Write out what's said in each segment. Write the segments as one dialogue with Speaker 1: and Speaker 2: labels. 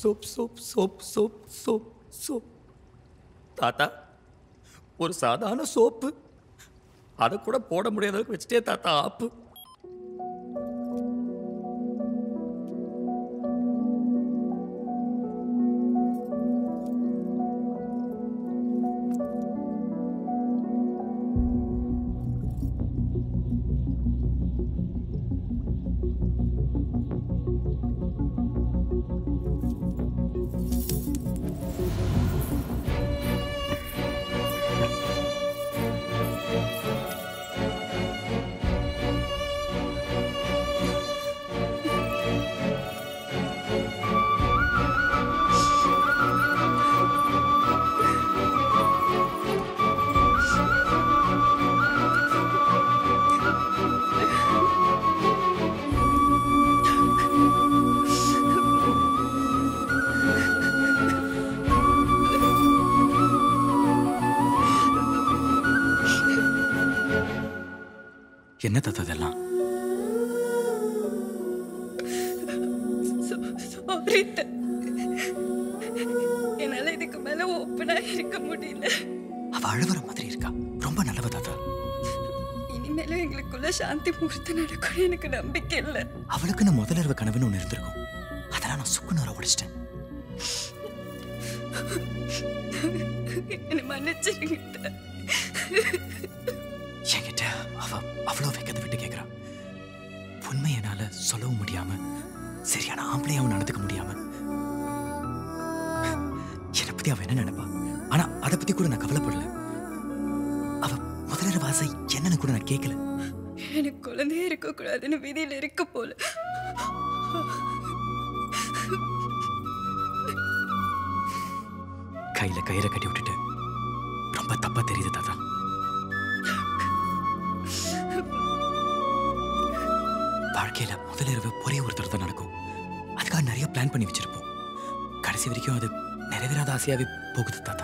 Speaker 1: Soap soap soap soap soap soap தாத்தா ஒரு சாதாரண சோப்பு அதை கூட போட முடியாத அளவுக்கு வச்சுட்டே தாத்தா ஆப்பு என்ன தாத்தா இதெல்லாம்
Speaker 2: சாரி என்னால இதுக்கு மேல ஓப்பனா இருக்க முடியல
Speaker 1: அவ அழுவுற மாதிரி இருக்கா ரொம்ப நல்லவ தாத்தா
Speaker 2: இனிமேலும் எங்களுக்குள்ள சாந்தி முகூர்த்தம் நடக்கும் எனக்கு நம்பிக்கை இல்லை
Speaker 1: அவளுக்குன்னு முதலிரவு கனவுன்னு ஒன்று இருந்திருக்கும் அதெல்லாம் நான் சுக்குநூற உடைச்சிட்டேன்
Speaker 2: என்னை மன்னிச்சிருங்க
Speaker 1: என்கிட்ட அவ அவ்வளோ வெக்கத்தை விட்டு கேட்குறா உண்மை என்னால சொல்லவும் முடியாம சரியான ஆம்பளையாவும் நடந்துக்க முடியாம என்னை பத்தி அவ என்ன நினைப்பா ஆனா அதை பத்தி கூட நான் கவலைப்படல அவ முதலிரவு ஆசை என்னன்னு கூட நான் கேட்கல
Speaker 2: எனக்கு குழந்தையே இருக்கக்கூடாதுன்னு விதியில இருக்க போல
Speaker 1: கையில கயிறை கட்டி விட்டுட்டு ரொம்ப தப்பா தெரியுது தாத்தா வாழ்க்கையில முதலிரவு ஒரே ஒருத்தர் தான் நடக்கும் அதுக்காக நிறைய பிளான் பண்ணி வச்சிருப்போம் கடைசி வரைக்கும் அது நிறைவேறாத ஆசையாவே போகுது தாத்தா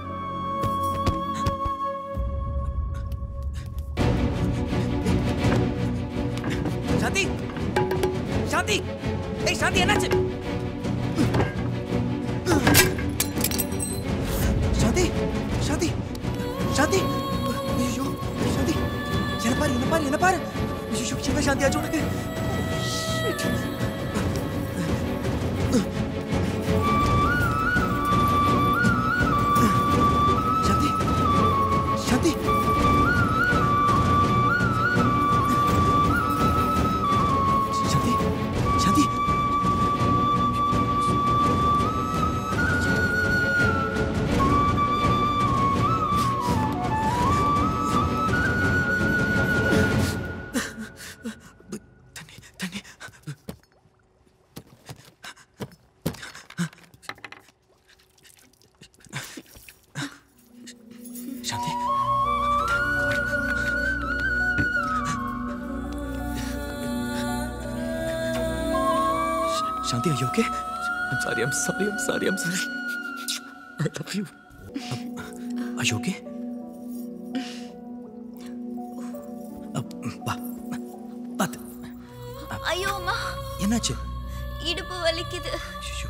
Speaker 1: சாந்தி சாந்தி ஏய் சாந்தி என்னாச்சு சாந்தி சாந்தி சாந்தி ஐயோ சாந்தி என்ன பாரு என்ன பாரு என்ன பாரு ஐயோ என்ன சாந்தி ஆச்சு உனக்கு Shit. சாந்தி சாந்தி சாந்தி சாந்தி தண்ணி தண்ணி சாந்தி Shanti, are you okay? I'm sorry, I'm sorry, I'm sorry, I'm sorry. I love you. Are you okay? வா பார்த்து
Speaker 3: ஐயோ அம்மா
Speaker 1: என்னாச்சு
Speaker 3: இடுப்பு வலிக்குது
Speaker 1: ஐயோ.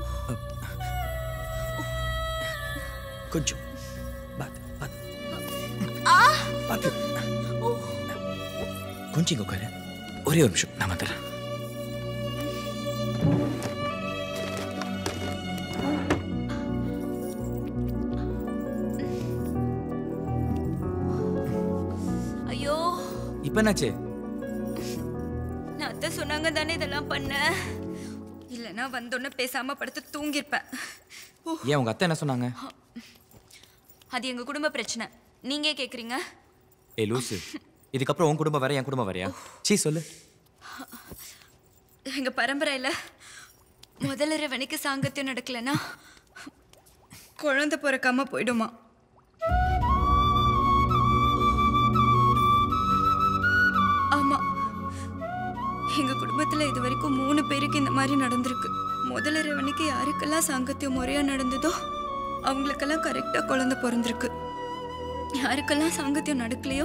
Speaker 1: கொஞ்சம் பார்த்து பார்த்து பார்த்து கொஞ்சம் இங்க உட்காரு ஒரே ஒரு நிமிஷம் நான் வந்துடுறேன்
Speaker 3: ஐயோ
Speaker 1: இப்போ என்னாச்சு
Speaker 2: நான் அத்தை சொன்னாங்க தானே இதெல்லாம் பண்ண இல்லைன்னா வந்தோடனே பேசாம படுத்து தூங்கியிருப்பேன் ஓ
Speaker 1: ஏன் உங்க அத்தை என்ன சொன்னாங்க
Speaker 2: அது எங்க குடும்ப பிரச்சனை நீங்க கேக்குறீங்க
Speaker 1: ஏய் லூசு இதுக்கப்புறம் உன் குடும்பம் வேற என் குடும்பம் வேறயா சீ சொல்லு
Speaker 2: எங்க பரம்பரையில முதல்ல வணிக்கு சாங்கத்தியம் நடக்கலன்னா குழந்தை பிறக்காம போயிடுமா ஆமா எங்க குடும்பத்துல இது வரைக்கும் மூணு பேருக்கு இந்த மாதிரி நடந்திருக்கு முதல்ல ரவணிக்கு யாருக்கெல்லாம் சாங்கத்தியம் முறையா நடந்ததோ அவங்களுக்கெல்லாம் கரெக்டா குழந்தை பிறந்திருக்கு யாருக்கெல்லாம் சாங்கத்தியம் நடக்கலையோ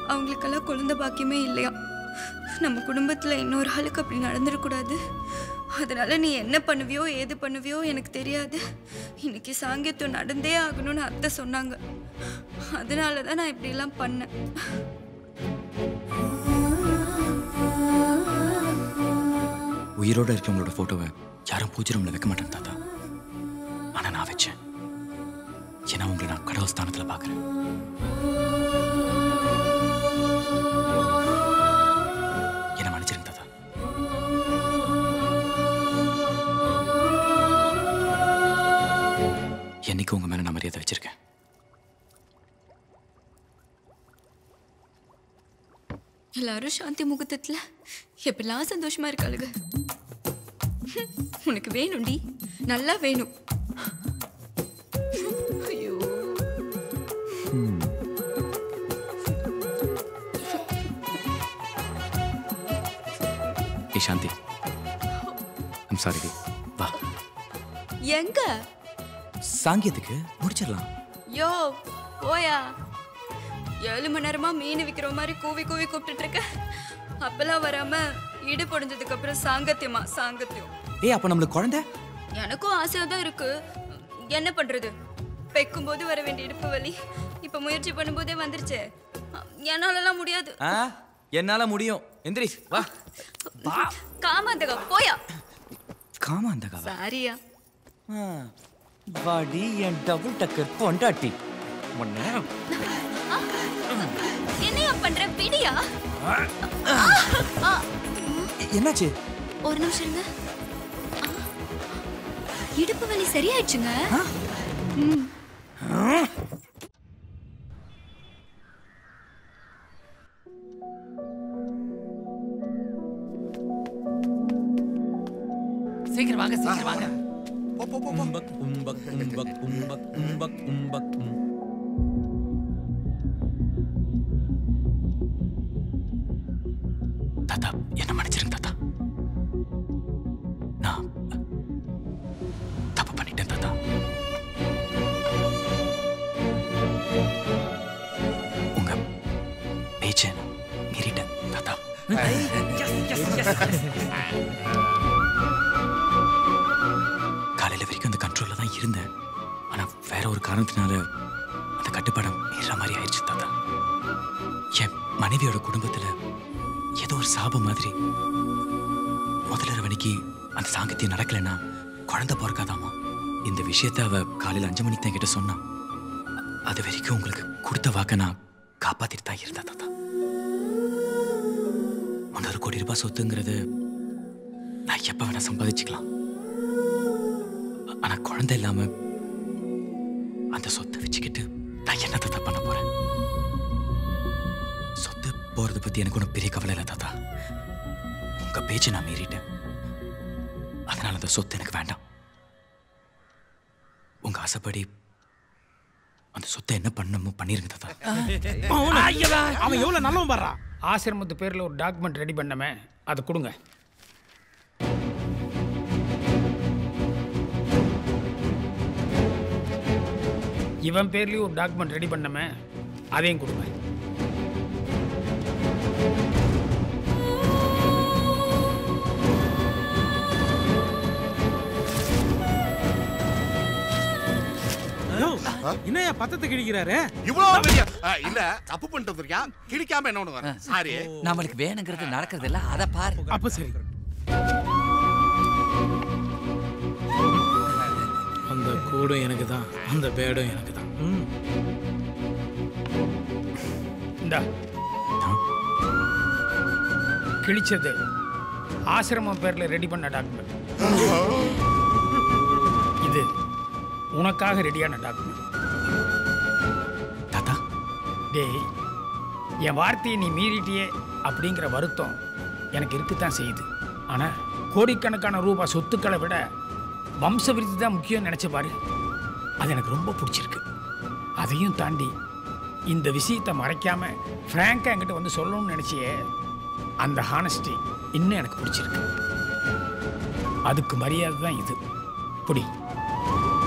Speaker 2: அவங்களுக்கெல்லாம் குழந்தை பாக்கியமே இல்லையா நம்ம குடும்பத்துல இன்னொரு ஆளுக்கு அப்படி நடந்துடக்கூடாது அதனால நீ என்ன பண்ணுவியோ ஏது பண்ணுவியோ எனக்கு தெரியாது இன்னைக்கு சாங்கியத்துவம் நடந்தே ஆகணும்னு அத்தை சொன்னாங்க அதனால தான் நான் இப்படிலாம் பண்ணேன்
Speaker 1: உயிரோட இருக்கவங்களோட போட்டோவை யாரும் பூஜை ரூம்ல வைக்க மாட்டேன் தாத்தா ஆனா நான் வச்சேன் ஏன்னா உங்களை நான் கடவுள் ஸ்தானத்துல பாக்குறேன் என்ன மன்னிச்சிருங்க தாத்தா என்னைக்கு உங்க மேல நான் மரியாதை வச்சிருக்கேன்
Speaker 2: எல்லாரும் சாந்தி முகூர்த்தத்துல எப்பெல்லாம் சந்தோஷமா இருக்காளுங்க உனக்கு வேணும்டி நல்லா வேணும் ஐயோ
Speaker 1: ஏ சாந்தி ஐம் சாரி டி வா
Speaker 2: எங்க
Speaker 1: சாங்கியத்துக்கு முடிச்சிடலாம்
Speaker 2: யோ ஓயா ஏழு மணி நேரமா மீன் விக்கிற மாதிரி கூவி கூவி கூப்பிட்டுட்டு இருக்க அப்பெல்லாம் வராம இடு பொடிஞ்சதுக்கு அப்புறம் சாங்கத்தியமா சாங்கத்தியம்
Speaker 1: ஏய் அப்ப நம்மளுக்கு குழந்தை
Speaker 2: எனக்கும் ஆசையா தான் இருக்கு என்ன பண்றது பெக்கும் போது வர வேண்டிய இடுப்பு வலி இப்ப முயற்சி பண்ணும்போதே வந்துருச்சே என்னாலலாம் முடியாது
Speaker 1: ஆ என்னால முடியும் எந்திரி வா வா
Speaker 2: காமாந்தகா போயா
Speaker 1: காமா அந்த கதை
Speaker 2: சாரியா
Speaker 1: வாடி என் டபுள் டக்கர் பொண்டாட்டி உன்னை
Speaker 2: என்னையா பண்ற பிடியா
Speaker 1: எ- என்னாச்சு
Speaker 2: ஒரு நிமிஷம் இருங்க ஆ, இடுப்பு வலி சரியாயிடுச்சுங்க
Speaker 4: சீக்கிரம் வாங்க சீக்கிரம் வாங்க
Speaker 1: உம்பக் உம்பக் உம்பக் உம்பக் உம்பக் உம்பக் உம். தாத்தா என்ன மன்னிச்சிருங்க தாத்தா நான் தப்பு பண்ணிட்டேன் தாத்தா உங்க பேச்சை நான் மீறிட்டேன் தாத்தா காலையில வரைக்கும் அந்த கண்ட்ரோல்ல தான் இருந்தேன் ஆனா வேற ஒரு காரணத்தினால அந்த கட்டுப்பாடம் மீற மாதிரி ஆயிடுச்சு தாத்தா என் மனைவியோட குடும்பத்துல ஏதோ ஒரு சாபம் மாதிரி முதல்ல மணிக்கு அந்த சாங்கத்தியம் நடக்கலைன்னா குழந்தை பிறக்காதாமா இந்த விஷயத்த அவ காலையில அஞ்சு மணிக்கு தான் கிட்ட சொன்னான் அ- அது வரைக்கும் உங்களுக்கு கொடுத்த வாக்க நான் காப்பாத்திட்டு தான் இருந்தேன் தாத்தா முன்னூறு கோடி ரூபாய் சொத்துங்கிறது நான் எப்ப வேணா சம்பாதிச்சுக்கலாம் ஆனா குழந்தை இல்லாம அந்த சொத்தை வச்சுக்கிட்டு நான் என்ன தாத்தா பண்ண போறேன் சொத்து போறதை பத்தி எனக்கு ஒன்றும் பெரிய கவலை இல்லை தாத்தா உங்க பேச்சை நான் மீறிட்டேன் அதனால அந்த சொத்து எனக்கு வேண்டாம் உங்க ஆசைப்படி அந்த சொத்தை என்ன பண்ணணுமோ பண்ணிருங்க தாத்தா
Speaker 5: அவன் எவ்வளவு நல்லவன் பாடுறா ஆசிரமத்து பேர்ல ஒரு டாக்குமெண்ட் ரெடி பண்ணமே அதை கொடுங்க இவன் பேர்லயும் ஒரு டாக்குமெண்ட் ரெடி பண்ணமே அதையும் கொடுங்க
Speaker 6: என்னையா பத்தத்தை கிழிக்கிறாரு
Speaker 7: இவ்வளவு பெரிய ஆ, இல்ல தப்பு பண்ணிட்டு வந்திருக்கியா கிழிக்காம என்ன ஒண்ணு சாரி
Speaker 4: நம்மளுக்கு வேணுங்கிறது நடக்கிறது இல்ல அத பாரு
Speaker 6: அப்ப சரி அந்த கூடும் எனக்கு தான் அந்த பேடும் எனக்கு தான்
Speaker 5: இந்தா கிழிச்சது ஆசிரமம் பேர்ல ரெடி பண்ண டாக்குமெண்ட் இது உனக்காக ரெடியான டாக்குமெண்ட்
Speaker 1: தாத்தா
Speaker 5: டேய் என் வார்த்தையை நீ மீறிட்டியே அப்படிங்கிற வருத்தம் எனக்கு இருக்குத்தான் செய்யுது ஆனால் கோடிக்கணக்கான ரூபாய் சொத்துக்களை விட வம்ச விருத்தி தான் முக்கியம் நினச்ச பாரு அது எனக்கு ரொம்ப பிடிச்சிருக்கு அதையும் தாண்டி இந்த விஷயத்தை மறைக்காம ஃப்ராங்காக என்கிட்ட வந்து சொல்லணும்னு நினச்சியே அந்த ஹானஸ்டி இன்னும் எனக்கு பிடிச்சிருக்கு அதுக்கு மரியாதை தான் இது புடி